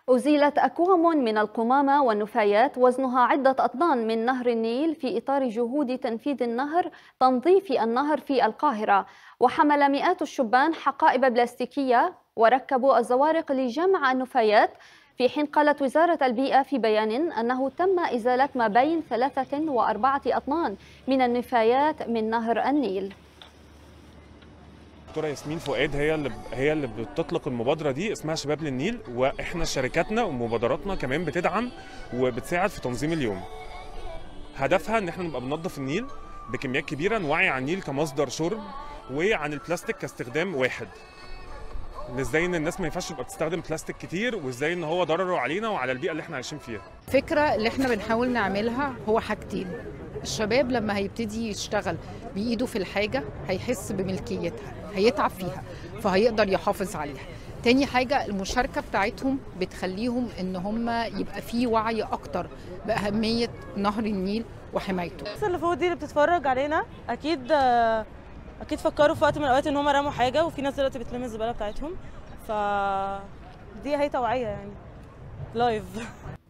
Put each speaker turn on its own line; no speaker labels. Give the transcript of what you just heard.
أزيلت أكوام من القمامة والنفايات وزنها عدة أطنان من نهر النيل في إطار جهود تنفيذ النهر تنظيف النهر في القاهرة وحمل مئات الشبان حقائب بلاستيكية وركبوا الزوارق لجمع النفايات في حين قالت وزارة البيئة في بيان أنه تم إزالة ما بين ثلاثة وأربعة أطنان من النفايات من نهر النيل
الدكتوره ياسمين فؤاد هي اللي هي اللي بتطلق المبادره دي اسمها شباب للنيل واحنا شركاتنا ومبادراتنا كمان بتدعم وبتساعد في تنظيم اليوم هدفها ان احنا نبقى بننظف النيل بكميات كبيره نوعي عن النيل كمصدر شرب وعن البلاستيك كاستخدام واحد ازاي ان الناس ما ينفعش تبقى بتستخدم بلاستيك كتير وازاي ان هو ضرره علينا وعلى البيئه اللي احنا عايشين فيها
الفكرة اللي احنا بنحاول نعملها هو حاجتين الشباب لما هيبتدي يشتغل بإيده في الحاجة هيحس بملكيتها هيتعب فيها فهيقدر يحافظ عليها تاني حاجة المشاركة بتاعتهم بتخليهم ان هم يبقى في وعي اكتر بأهمية نهر النيل وحمايته
الناس اللي فوق دي اللي بتتفرج علينا اكيد اكيد فكروا في وقت من الاوقات ان هم رموا حاجه وفي ناس دلوقتي بتلم الزباله بتاعتهم ف دي هي توعيه يعني لايف